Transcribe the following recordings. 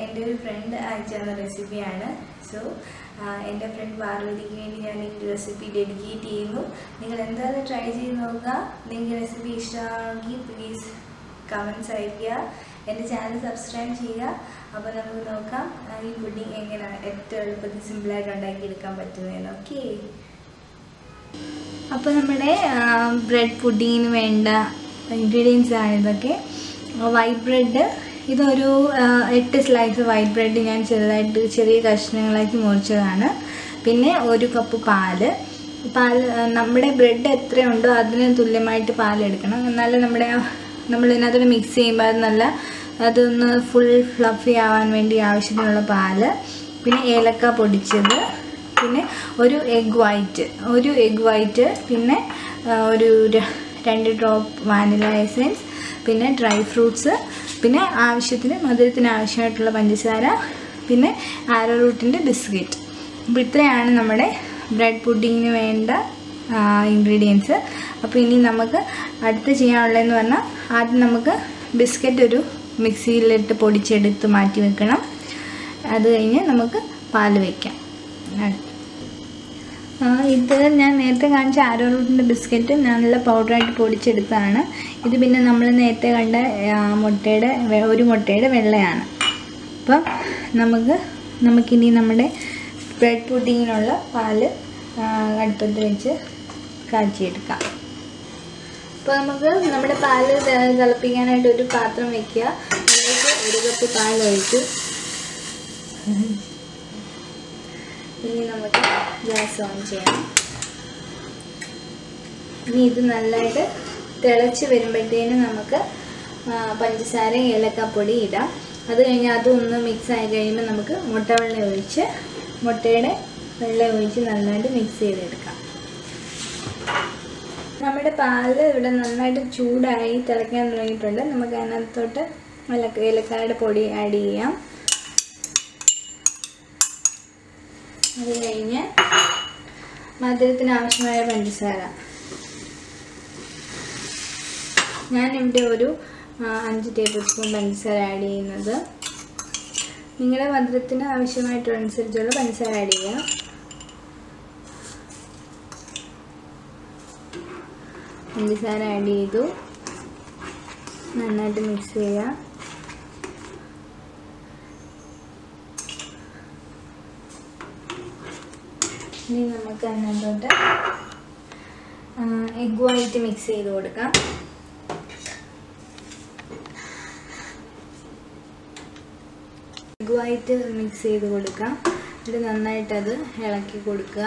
എൻ്റെ ഒരു ഫ്രണ്ട് അയച്ചു തന്ന റെസിപ്പിയാണ് സോ എൻ്റെ ഫ്രണ്ട് പാർവതിക്ക് വേണ്ടി ഞാൻ ഈ റെസിപ്പി ഡെഡിക്കേറ്റ് ചെയ്യുന്നു നിങ്ങൾ എന്തായാലും ട്രൈ ചെയ്ത് നോക്കുക നിങ്ങൾക്ക് റെസിപ്പി ഇഷ്ടമാണെങ്കിൽ പ്ലീസ് കമൻറ്റ്സ് അയയ്ക്കുക എൻ്റെ ചാനൽ സബ്സ്ക്രൈബ് ചെയ്യുക അപ്പോൾ നമുക്ക് നോക്കാം ആ, ഈ പുഡിങ് എങ്ങനെ ഏറ്റവും എളുപ്പത്തിൽ സിമ്പിളായിട്ട് ഉണ്ടാക്കിയെടുക്കാൻ പറ്റുന്നതെന്ന് ഓക്കെ അപ്പോൾ നമ്മുടെ ബ്രെഡ് പുഡിങ്ങിന് വേണ്ട ഇൻഗ്രീഡിയൻസ് ആണ് ഇതൊക്കെ വൈറ്റ് ബ്രെഡ് ഇതൊരു ആ, എട്ട് സ്ലൈസ് വൈറ്റ് ബ്രെഡ് ഞാൻ ചെറുതായിട്ട് ചെറിയ കഷ്ണങ്ങളാക്കി മുറിച്ചതാണ് പിന്നെ ഒരു കപ്പ് പാല് പാൽ ആ, നമ്മുടെ ബ്രെഡ് എത്രയുണ്ടോ അതിന് തുല്യമായിട്ട് പാലെടുക്കണം എന്നാലും നമ്മുടെ നമ്മൾ ഇതിനകത്തോട് മിക്സ് ചെയ്യുമ്പോൾ അത് നല്ല അതൊന്ന് ഫുൾ ഫ്ലഫി ആവാൻ വേണ്ടി ആവശ്യത്തിനുള്ള പാല് പിന്നെ ഏലക്ക പൊടിച്ചത് പിന്നെ ഒരു എഗ് വൈറ്റ് ഒരു എഗ് വൈറ്റ് പിന്നെ ആ, ഒരു ര- രണ്ട് ഡ്രോപ്പ് വാനില എസെൻസ് പിന്നെ ഡ്രൈ ഫ്രൂട്ട്സ് പിന്നെ ആവശ്യത്തിന് മധുരത്തിന് ആവശ്യമായിട്ടുള്ള പഞ്ചസാര പിന്നെ ആരോ റൂട്ടിൻ്റെ ബിസ്ക്കറ്റ് അപ്പോൾ ഇത്രയാണ് നമ്മുടെ ബ്രെഡ് പുഡിങ്ങിന് വേണ്ട ഇൻഗ്രീഡിയൻസ് അപ്പോൾ ഇനി നമുക്ക് അടുത്ത് ചെയ്യാനുള്ളതെന്ന് പറഞ്ഞാൽ ആദ്യം നമുക്ക് ബിസ്ക്കറ്റ് ഒരു മിക്സിയിലിട്ട് പൊടിച്ചെടുത്ത് മാറ്റി വെക്കണം അത് കഴിഞ്ഞ് നമുക്ക് പാല് വയ്ക്കാം ആ, ഇത് ഞാൻ നേരത്തെ കാണിച്ച ആരോ റൂട്ടിൻ്റെ ബിസ്ക്കറ്റ് നല്ല പൗഡറായിട്ട് പൊടിച്ചെടുത്തതാണ് ഇത് പിന്നെ നമ്മൾ നേരത്തെ കണ്ട ആ, മുട്ടയുടെ വെ- ഒരു മുട്ടയുടെ വെള്ളയാണ് അപ്പം നമുക്ക് നമുക്കിനി നമ്മുടെ ബ്രെഡ് പുഡിങ്ങിനുള്ള പാല് ആ, അടുപ്പത്ത് വെച്ച് കാച്ചിയെടുക്കാം അപ്പോൾ നമുക്ക് നമ്മുടെ പാല് ത- തിളപ്പിക്കാനായിട്ട് ഒരു പാത്രം വെക്കുക അതിലേക്ക് ഒരു കപ്പ് പാൽ ഒഴിച്ചു ഇനി നമുക്ക് ഗ്യാസ് ഓൺ ചെയ്യാം ഇനി ഇത് നല്ലതായിട്ട് തിളച്ച് വരുമ്പോഴത്തേനും നമുക്ക് ആ, പഞ്ചസാര ഏലക്കാപ്പൊടി ഇടാം അത് കഴിഞ്ഞ് അതൊന്ന് മിക്സ് ആയി കഴിയുമ്പോൾ നമുക്ക് മുട്ടവെള്ളം ഒഴിച്ച് മുട്ടയുടെ വെള്ളം ഒഴിച്ച് നന്നായിട്ട് മിക്സ് ചെയ്തെടുക്കാം നമ്മുടെ പാല് ഇവിടെ നന്നായിട്ട് ചൂടായി തിളയ്ക്കാൻ തുടങ്ങിയിട്ടുണ്ട് നമുക്ക് അതിനകത്തോട്ട് ഏലക്ക ഏലക്കായുടെ പൊടി ആഡ് ചെയ്യാം അത് കഴിഞ്ഞ് മധുരത്തിന് ആവശ്യമായ പഞ്ചസാര ഞാൻ ഇവിടെ ഒരു ആ, അഞ്ച് ടേബിൾ സ്പൂൺ പഞ്ചസാര ആഡ് ചെയ്യുന്നത് നിങ്ങളുടെ മധുരത്തിന് ആവശ്യമായിട്ടനുസരിച്ചുള്ള പഞ്ചസാര ആഡ് ചെയ്യുക പഞ്ചസാര ആഡ് ചെയ്തു നന്നായിട്ട് മിക്സ് ചെയ്യുക ഇനി നമുക്ക് അതിനകത്തോട്ട് എഗ് വൈറ്റ് മിക്സ് ചെയ്ത് കൊടുക്കാം എഗ് വൈറ്റ് മിക്സ് ചെയ്ത് കൊടുക്കാം എന്നിട്ട് നന്നായിട്ട് അത് ഇളക്കി കൊടുക്കുക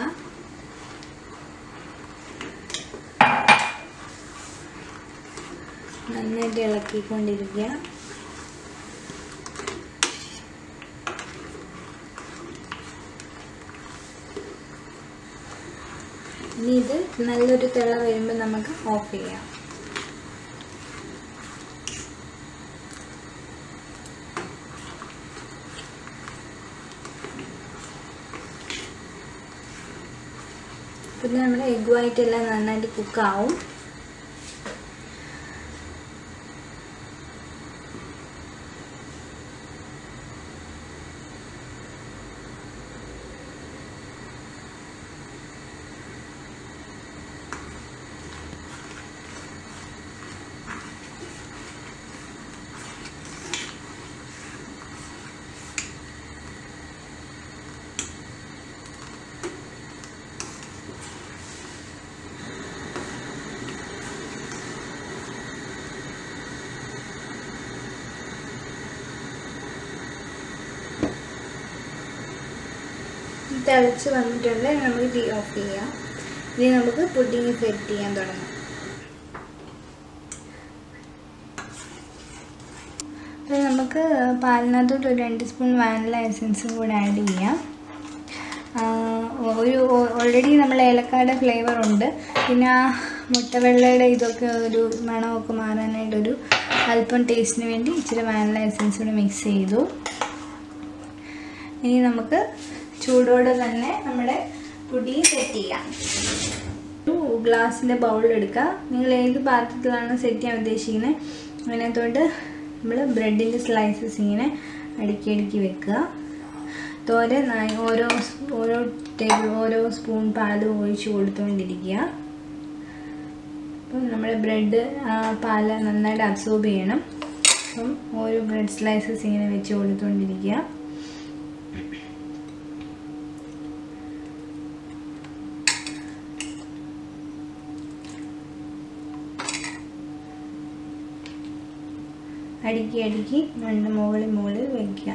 നന്നായിട്ട് ഇളക്കിക്കൊണ്ടിരിക്കുക ഇനി ഇത് നല്ലൊരു തിള വരുമ്പോൾ നമുക്ക് ഓഫ് ചെയ്യാം പിന്നെ നമ്മുടെ എഗ് വൈറ്റ് എല്ലാം നന്നായിട്ട് കുക്കാവും തിളച്ച് വന്നിട്ടുണ്ട് ഇനി നമുക്ക് തീ ഓഫ് ചെയ്യാം ഇനി നമുക്ക് പുഡിങ് സെറ്റ് ചെയ്യാൻ തുടങ്ങാം അത് നമുക്ക് പാലിനകത്തോട്ട് ഒരു രണ്ട് സ്പൂൺ വാനില എസൻസും കൂടെ ആഡ് ചെയ്യാം ആ, ഒരു ഓൾറെഡി നമ്മൾ ഏലക്കായുടെ ഫ്ലേവർ ഉണ്ട് പിന്നെ ആ മുട്ടവെള്ളയുടെ ഇതൊക്കെ ഒരു മണമൊക്കെ മാറാനായിട്ടൊരു അല്പം ടേസ്റ്റിന് വേണ്ടി ഇച്ചിരി വാനില എസൻസ് കൂടെ മിക്സ് ചെയ്തു ഇനി നമുക്ക് ചൂടോടെ തന്നെ നമ്മുടെ പൊടി സെറ്റ് ചെയ്യാം ഒരു ഗ്ലാസിൻ്റെ ബൗൾ എടുക്കുക നിങ്ങൾ ഏത് പാത്രത്തിലാണ് സെറ്റ് ചെയ്യാൻ ഉദ്ദേശിക്കുന്നത് അതിനകത്തോട്ട് നമ്മൾ ബ്രെഡിൻ്റെ സ്ലൈസസ് ഇങ്ങനെ അടുക്കി അടുക്കി വെക്കുക തോരൻ ന- ഓരോ സ്- ഓരോ ടേബിൾ ഓരോ സ്പൂൺ പാൽ ഒഴിച്ച് കൊടുത്തുകൊണ്ടിരിക്കുക അപ്പം നമ്മുടെ ബ്രെഡ് ആ പാല് നന്നായിട്ട് അബ്സോർബ് ചെയ്യണം അപ്പം ഓരോ ബ്രെഡ് സ്ലൈസസ് ഇങ്ങനെ വെച്ച് കൊടുത്തുകൊണ്ടിരിക്കുക അടുക്കി അടുക്കി രണ്ട് മുകളിൽ മുകളിൽ വയ്ക്കുക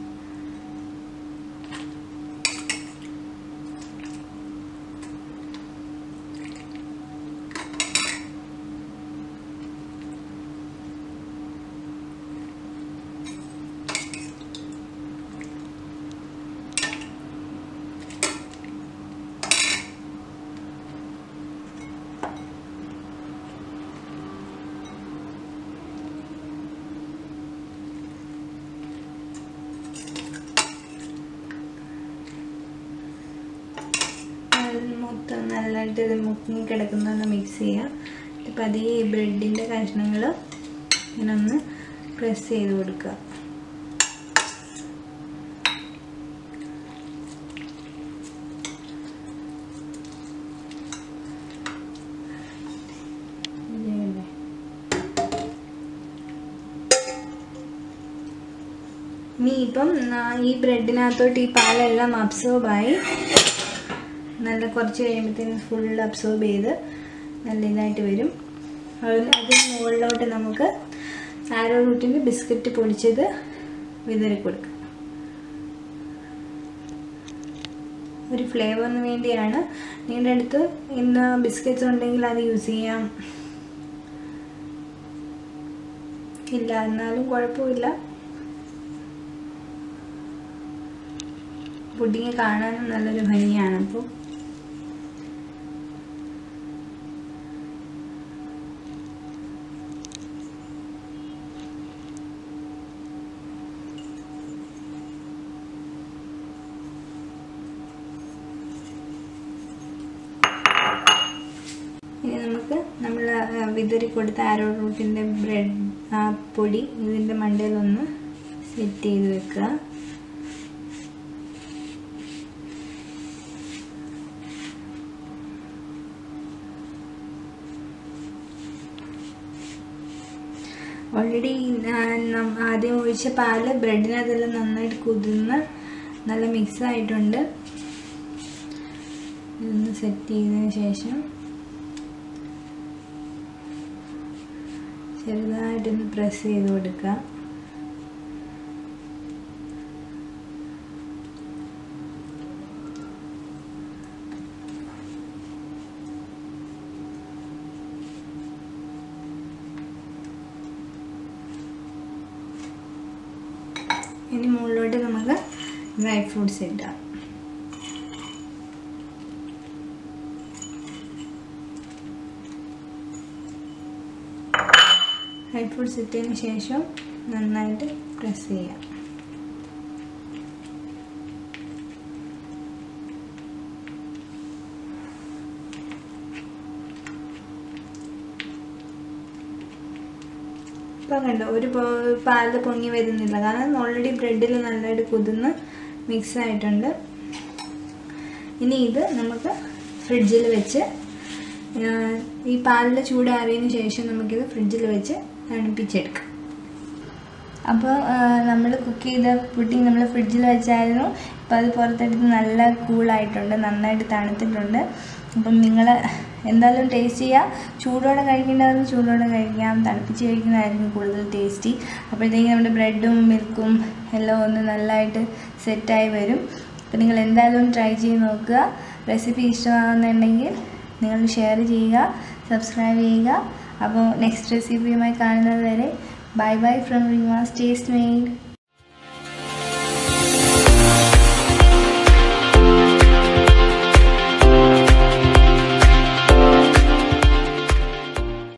അത് മൊത്തം നല്ലതായിട്ട് ഇത് മുങ്ങി കിടക്കുന്നൊന്ന് മിക്സ് ചെയ്യുക എന്നിട്ട് പതിയെ ഈ ബ്രെഡിൻ്റെ കഷ്ണങ്ങൾ ഇങ്ങനെ ഒന്ന് പ്രസ് ചെയ്ത് കൊടുക്കുക ഇതേപോലെ. ഇനി ഇപ്പം ആ, ഈ ബ്രെഡിനകത്തോട്ട് ഈ പാലെല്ലാം അബ്സോർബായി നല്ല കുറച്ച് കഴിയുമ്പോഴത്തേനും ഫുൾ അബ്സോർബ് ചെയ്ത് നല്ല ഇതായിട്ട് വരും അതിന് അതിന് മുകളിലോട്ട് നമുക്ക് ആരോ റൂട്ടിൻ്റെ ബിസ്ക്കറ്റ് പൊടിച്ചത് വിതറി കൊടുക്കാം ഒരു ഫ്ലേവറിന് വേണ്ടിയാണ് നിങ്ങളുടെ അടുത്ത് ഇന്ന് ബിസ്ക്കറ്റ്സ് ഉണ്ടെങ്കിൽ അത് യൂസ് ചെയ്യാം ഇല്ല എന്നാലും കുഴപ്പമില്ല പുഡിങ് കാണാനും നല്ലൊരു ഭംഗിയാണ് അപ്പോൾ ഇനി നമുക്ക് നമ്മൾ വിതറി കൊടുത്ത ആരോ റൂട്ടിൻ്റെ ബ്രെഡ് ആ പൊടി ഇതിൻ്റെ മണ്ടയിലൊന്ന് സെറ്റ് ചെയ്ത് വെക്കുക ഓൾറെഡി ആദ്യം ഒഴിച്ച പാല് ബ്രെഡിനകത്തെല്ലാം നന്നായിട്ട് കുതിർന്ന് നല്ല മിക്സ് ആയിട്ടുണ്ട് ഇതൊന്ന് സെറ്റ് ചെയ്തതിന് ശേഷം ചെറുതായിട്ടൊന്ന് പ്രസ് ചെയ്ത് കൊടുക്കുക ഇനി മുകളിലോട്ട് നമുക്ക് ഡ്രൈ ഫ്രൂട്ട്സ് ഇടാം ഡ്രൈ ഫ്രൂട്ട്സ് ഇട്ടതിന് ശേഷം നന്നായിട്ട് പ്രസ് ചെയ്യാം ഇപ്പം കണ്ടോ ഒരു പോ- പാല് പൊങ്ങി വരുന്നില്ല കാരണം ഓൾറെഡി ബ്രെഡിൽ നല്ലതായിട്ട് കുതിർന്ന് മിക്സ് ആയിട്ടുണ്ട് ഇനി ഇത് നമുക്ക് ഫ്രിഡ്ജിൽ വെച്ച് ആ, ഈ പാലിൻ്റെ ചൂടാറിയതിന് ശേഷം നമുക്കിത് ഫ്രിഡ്ജിൽ വെച്ച് തണുപ്പിച്ചെടുക്കാം അപ്പോൾ നമ്മൾ കുക്ക് ചെയ്ത പുഡിങ് നമ്മൾ ഫ്രിഡ്ജിൽ വെച്ചായിരുന്നു അപ്പോൾ അത് പുറത്തെടുത്ത് നല്ല കൂളായിട്ടുണ്ട് നന്നായിട്ട് തണുത്തിട്ടുണ്ട് അപ്പം നിങ്ങൾ എന്തായാലും ടേസ്റ്റ് ചെയ്യുക ചൂടോടെ കഴിക്കേണ്ടതെന്ന് ചൂടോടെ കഴിക്കാം തണുപ്പിച്ച് കഴിക്കുന്നതായിരിക്കും കൂടുതൽ ടേസ്റ്റി അപ്പോഴത്തേക്കും നമ്മുടെ ബ്രെഡും മിൽക്കും എല്ലാം ഒന്ന് നല്ലതായിട്ട് സെറ്റായി വരും അപ്പോൾ നിങ്ങൾ എന്തായാലും ട്രൈ ചെയ്ത് നോക്കുക റെസിപ്പി ഇഷ്ടമാകുന്നുണ്ടെങ്കിൽ നിങ്ങൾ ഷെയർ ചെയ്യുക സബ്സ്ക്രൈബ് ചെയ്യുക അപ്പോൾ നെക്സ്റ്റ് റെസിപ്പിയുമായി കാണുന്നത് വരെ bye bye from Rima's taste made